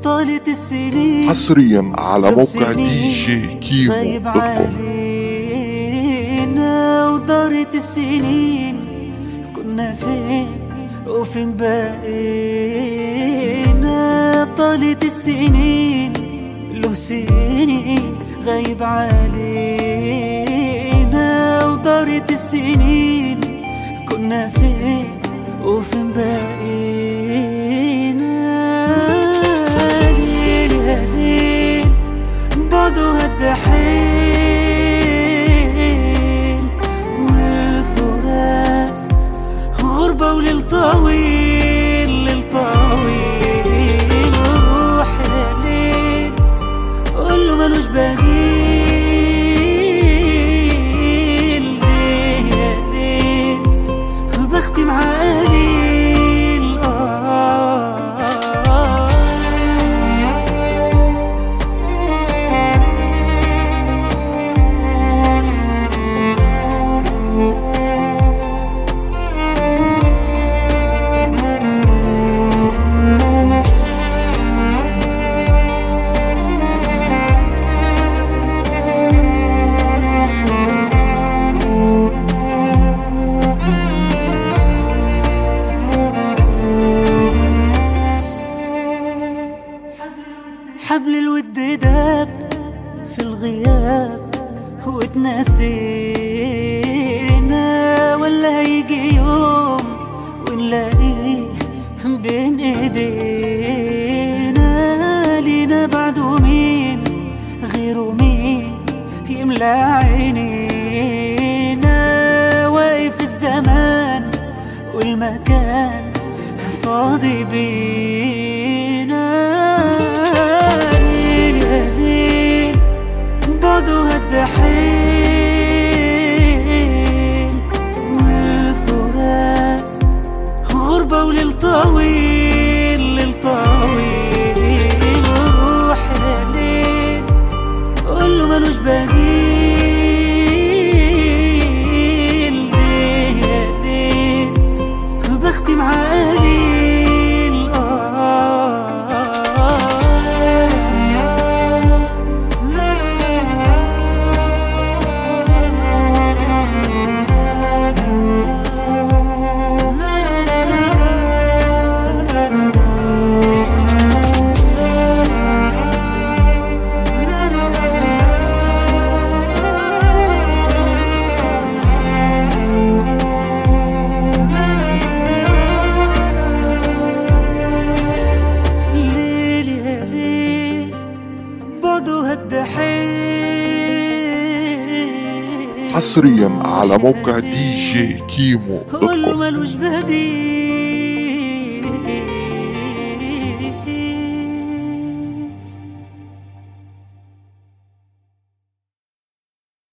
طالت السنين حصريا على لو موقع سنين دي جي كيمو غايب دوت كوم علينا ودارت السنين كنا فين وفين بقينا طالت السنين له سنين غايب علينا ودارت السنين كنا فين وفين بقينا ليل يا ليل بعده هالدحين والفراق غربة وليل طويل ليل طويل روح يا ليل قول له ملوش بديل ليه يا ليل بختم عقليل آه حبل الود داب في الغياب واتنسينا ولا هيجي يوم ونلاقيه بين ايدينا لينا بعده مين غيره مين يملى عينينا واقف الزمان والمكان فاضي بينا ليل يا ليل بعده هالدحين والفراق غربة وليل طويل ليل طويل روح يا ليل قول له ملوش بديل ليه يا ليل بختم عقليل ليل يا ليل بعده هالدحين حصريا على موقع دي جي كيمو دوت قول له كوم ملوش بديل